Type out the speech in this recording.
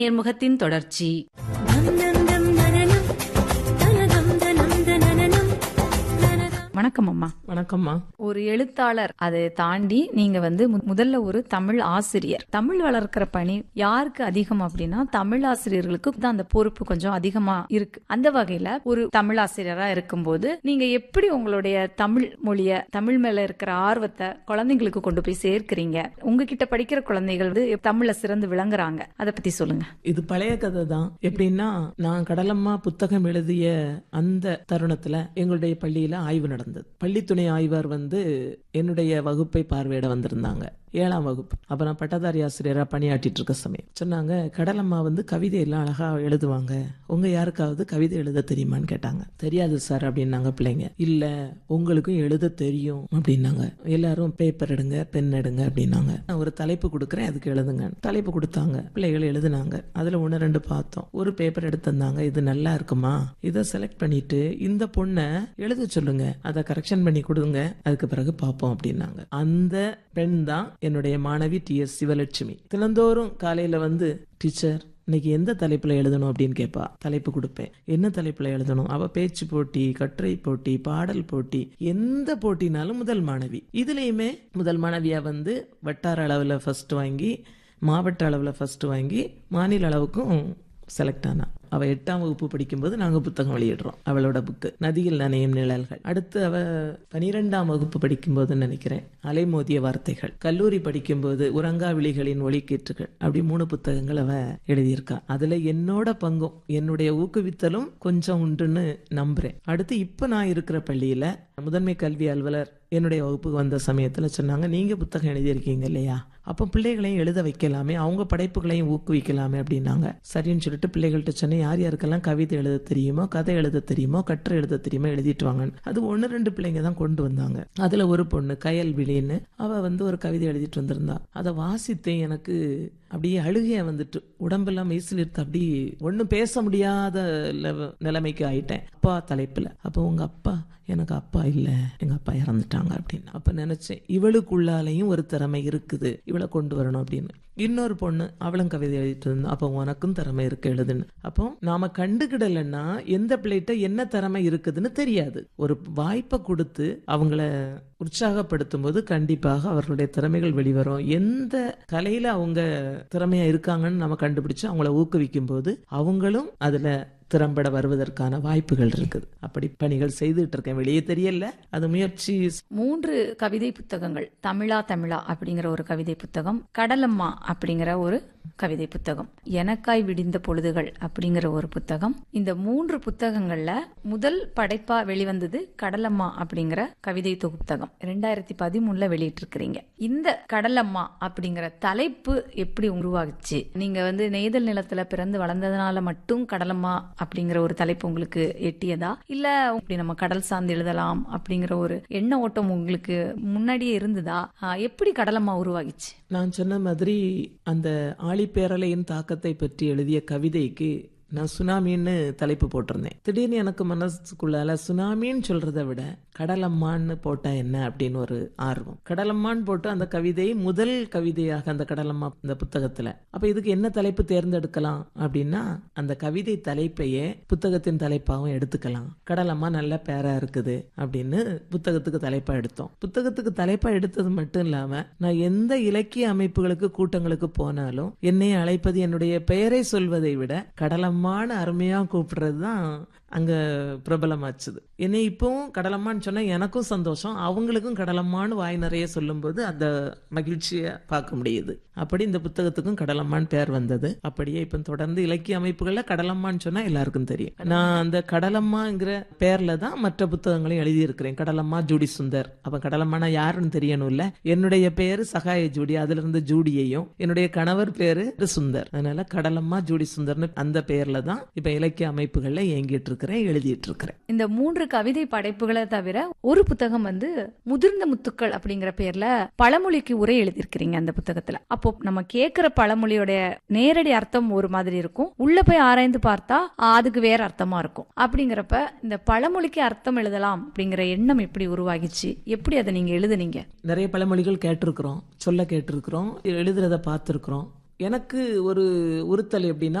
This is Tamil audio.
நேர்முகத்தின் தொடர்ச்சி தம் தம் தம் தனனம் தனதம் தனம் தனனனம் தனதம் வணக்கம் அம்மா வணக்கம்மா ஒரு எழுத்தாளர் அதை தாண்டி நீங்க வந்து மு- முதல்ல ஒரு தமிழ் ஆசிரியர் தமிழ் வளர்க்கிற பணி யாருக்கு அதிகம் அப்படின்னா தமிழ் ஆசிரியர்களுக்கு தான் அந்த பொறுப்பு கொஞ்சம் அதிகமா இருக்கு அந்த வகையில ஒரு தமிழ் ஆசிரியரா இருக்கும்போது நீங்க எப்படி உங்களுடைய தமிழ் மொழிய தமிழ் மேல இருக்கிற ஆர்வத்தை குழந்தைங்களுக்கு கொண்டு போய் சேர்க்கிறீங்க உங்ககிட்ட படிக்கிற குழந்தைகள் வந்து தமிழ்ல சிறந்து விளங்குறாங்க அதை பத்தி சொல்லுங்க இது பழைய கதை தான் எப்படின்னா நான் கடலம்மா புத்தகம் எழுதிய அந்த தருணத்துல எங்களுடைய பள்ளியில ஆய்வு நடந்தது பள்ளி துணை ஆய்வார் வந்து என்னுடைய வகுப்பை பார்வையிட வந்திருந்தாங்க ஏழாம் வகுப்பு அப்ப நான் பட்டதாரி ஆசிரியரா பணியாற்றிட்டு இருக்க சமயம் சொன்னாங்க கடலம்மா வந்து கவிதை எல்லாம் அழகா எழுதுவாங்க உங்க யாருக்காவது கவிதை எழுத தெரியுமான்னு கேட்டாங்க தெரியாது சார் அப்படின்னாங்க பிள்ளைங்க இல்ல உங்களுக்கும் எழுத தெரியும் அப்படின்னாங்க எல்லாரும் பேப்பர் எடுங்க பென் எடுங்க அப்படின்னாங்க நான் ஒரு தலைப்பு கொடுக்குறேன் அதுக்கு எழுதுங்க தலைப்பு கொடுத்தாங்க பிள்ளைகள் எழுதுனாங்க அதுல ஒன்று ரெண்டு பார்த்தோம் ஒரு பேப்பர் எடுத்திருந்தாங்க இது நல்லா இருக்குமா இதை செலக்ட் பண்ணிட்டு இந்த பொண்ணை எழுத சொல்லுங்க அதை கரெக்ஷன் பண்ணி கொடுங்க அதுக்கு பிறகு பார்ப்போம் அப்படின்னாங்க அந்த பெண் தான் என்னுடைய மாணவி டி எஸ் சிவலட்சுமி தினந்தோறும் காலையில வந்து டீச்சர் இன்னைக்கு எந்த தலைப்புல எழுதணும் அப்படின்னு கேட்பா தலைப்பு கொடுப்பேன் என்ன தலைப்புல எழுதணும் அவ பேச்சு போட்டி கட்டுரை போட்டி பாடல் போட்டி எந்த போட்டினாலும் முதல் மாணவி இதுலயுமே முதல் மாணவியா வந்து வட்டார அளவுல ஃபர்ஸ்ட் வாங்கி மாவட்ட அளவுல ஃபர்ஸ்ட் வாங்கி மாநில அளவுக்கும் செலக்ட் ஆனா அவ எட்டாம் வகுப்பு படிக்கும்போது நாங்க புத்தகம் வெளியிடுறோம் அவளோட புக்கு நதியில் நனையும் நிழல்கள் அடுத்து அவ பனிரெண்டாம் வகுப்பு படிக்கும்போது நினைக்கிறேன் அலைமோதிய வார்த்தைகள் கல்லூரி படிக்கும்போது உறங்கா விழிகளின் ஒளிக்கீற்றுகள் அப்படி மூணு புத்தகங்கள் அவ எழுதியிருக்கா அதுல என்னோட பங்கும் என்னுடைய ஊக்குவித்தலும் கொஞ்சம் உண்டுன்னு நம்புறேன் அடுத்து இப்ப நான் இருக்கிற பள்ளியில முதன்மை கல்வி அலுவலர் என்னுடைய வகுப்புக்கு வந்த சமயத்துல சொன்னாங்க நீங்க புத்தகம் எழுதியிருக்கீங்க இல்லையா அப்போ பிள்ளைகளையும் எழுத வைக்கலாமே அவங்க படைப்புகளையும் ஊக்குவிக்கலாமே அப்படின்னாங்க சரின்னு சொல்லிட்டு பிள்ளைகள்கிட்ட சொன்னேன் யார் யாருக்கெல்லாம் கவிதை எழுத தெரியுமோ கதை எழுத தெரியுமோ கட்டுரை எழுத தெரியுமோ எழுதிட்டு வாங்கன்னு அது ஒன்று ரெண்டு பிள்ளைங்க தான் கொண்டு வந்தாங்க அதுல ஒரு பொண்ணு கயல் விழின்னு அவ வந்து ஒரு கவிதை எழுதிட்டு வந்திருந்தா அதை வாசித்தேன் எனக்கு அப்படியே அழுகைய வந்துட்டு உடம்பெல்லாம் மெய்சிலிருத்து அப்படி ஒன்றும் பேச முடியாத லெவ- நிலைமைக்கு ஆயிட்டேன் அப்பா தலைப்புல அப்போ உங்க அப்பா எனக்கு அப்பா இல்ல எங்க அப்பா இறந்துட்டாங்க அப்படின்னு அப்ப நினைச்சேன் இவளுக்குள்ளாலையும் ஒரு திறமை இருக்குது இவளை கொண்டு வரணும் அப்படின்னு இன்னொரு பொண்ணு அவளும் கவிதை எழுதிட்டு இருந்தா அப்போ உனக்கும் திறமை இருக்கு எழுதுன்னு அப்போ நாம கண்டுக்கிடலைன்னா எந்த பிள்ளைகிட்ட என்ன திறமை இருக்குதுன்னு தெரியாது ஒரு வாய்ப்பை கொடுத்து அவங்கள உற்சாகப்படுத்தும் போது கண்டிப்பாக அவர்களுடைய திறமைகள் வெளிவரும் எந்த கலையில அவங்க திறமையா இருக்காங்கன்னு நம்ம கண்டுபிடிச்சு அவங்கள ஊக்குவிக்கும் போது அவங்களும் அதுல திறம்பட வருவதற்கான வாய்ப்புகள் இருக்குது அப்படி பணிகள் செய்துட்டு இருக்கேன் வெளியே தெரியல அது முயற்சி மூன்று கவிதை புத்தகங்கள் தமிழா தமிழா அப்படிங்கிற ஒரு கவிதை புத்தகம் கடலம்மா அப்படிங்கிற ஒரு கவிதை புத்தகம் எனக்காய் விடிந்த பொழுதுகள் அப்படிங்கிற ஒரு புத்தகம் இந்த மூன்று புத்தகங்கள்ல முதல் படைப்பா வெளிவந்தது கடலம்மா அப்படிங்கிற கவிதை தொகுப்புத்தகம் ரெண்டாயிரத்தி பதிமூணுல வெளியிட்டிருக்கிறீங்க இந்த கடலம்மா அப்படிங்கிற தலைப்பு எப்படி உருவாகுச்சு நீங்க வந்து நெய்தல் நிலத்துல பிறந்து வளர்ந்ததுனால மட்டும் கடலம்மா அப்படிங்கிற ஒரு தலைப்பு உங்களுக்கு எட்டியதா இல்ல இப்படி நம்ம கடல் சார்ந்து எழுதலாம் அப்படிங்கிற ஒரு எண்ண ஓட்டம் உங்களுக்கு முன்னாடியே இருந்ததா ஆஹ் எப்படி கடலம்மா உருவாகிச்சு நான் சொன்ன மாதிரி அந்த ஆழிப்பேரலையின் தாக்கத்தை பற்றி எழுதிய கவிதைக்கு நான் சுனாமின்னு தலைப்பு போட்டிருந்தேன் திடீர்னு எனக்கு மனசுக்குள்ளால சுனாமின்னு சொல்றதை விட கடலம்மான்னு போட்டா என்ன அப்படின்னு ஒரு ஆர்வம் கடலம்மான்னு போட்டு அந்த கவிதை முதல் கவிதையாக அந்த கடலம்மா இந்த புத்தகத்துல அப்ப இதுக்கு என்ன தலைப்பு தேர்ந்தெடுக்கலாம் அப்படின்னா அந்த கவிதை தலைப்பையே புத்தகத்தின் தலைப்பாகவும் எடுத்துக்கலாம் கடலம்மா நல்ல பேரா இருக்குது அப்படின்னு புத்தகத்துக்கு தலைப்பா எடுத்தோம் புத்தகத்துக்கு தலைப்பா எடுத்தது மட்டும் இல்லாம நான் எந்த இலக்கிய அமைப்புகளுக்கு கூட்டங்களுக்கு போனாலும் என்னை அழைப்பது என்னுடைய பெயரை சொல்வதை விட கடலம்மான அருமையா கூப்பிடுறது தான் அங்க பிரபலமாச்சுது என்னை இப்பவும் கடலம்மான்னு சொன்னா எனக்கும் சந்தோஷம் அவங்களுக்கும் கடலம்மான்னு வாய் நிறைய சொல்லும்போது அந்த மகிழ்ச்சியை பார்க்க முடியுது அப்படி இந்த புத்தகத்துக்கும் கடலம்மான்னு பேர் வந்தது அப்படியே இப்ப தொடர்ந்து இலக்கிய அமைப்புகள்ல கடலம்மான்னு சொன்னா எல்லாருக்கும் தெரியும் நான் அந்த கடலம்மாங்கிற பேர்ல தான் மற்ற புத்தகங்களையும் எழுதியிருக்கிறேன் கடலம்மா ஜூடி சுந்தர் அப்ப கடலம்மானா யாருன்னு தெரியணும்ல என்னுடைய பேரு சகாய ஜூடி அதுல இருந்து ஜூடியையும் என்னுடைய கணவர் பேரு சுந்தர் அதனால கடலம்மா ஜூடி சுந்தர்னு அந்த பேர்ல தான் இப்ப இலக்கிய அமைப்புகள்ல இயங்கிட்டு இருக்கிறேன் எழுதிட்டு இருக்கிறேன் இந்த மூன்று கவிதை படைப்புகளை தவிர ஒரு புத்தகம் வந்து முதிர்ந்த முத்துக்கள் அப்படிங்கிற பேர்ல பழமொழிக்கு உரை எழுதியிருக்கிறீங்க அந்த புத்தகத்துல அப்போ நம்ம கேட்கிற பழமொழியோட நேரடி அர்த்தம் ஒரு மாதிரி இருக்கும் உள்ள போய் ஆராய்ந்து பார்த்தா ஆ, அதுக்கு வேற அர்த்தமா இருக்கும் அப்படிங்கிறப்ப இந்த பழமொழிக்கு அர்த்தம் எழுதலாம் அப்படிங்கிற எண்ணம் எப்படி உருவாகிச்சு எப்படி அதை நீங்க எழுதுனீங்க நிறைய பழமொழிகள் கேட்டிருக்கிறோம் சொல்ல கேட்டிருக்கிறோம் எழுதுறத பார்த்திருக்கிறோம் எனக்கு ஒரு உறுத்தல் எப்படின்னா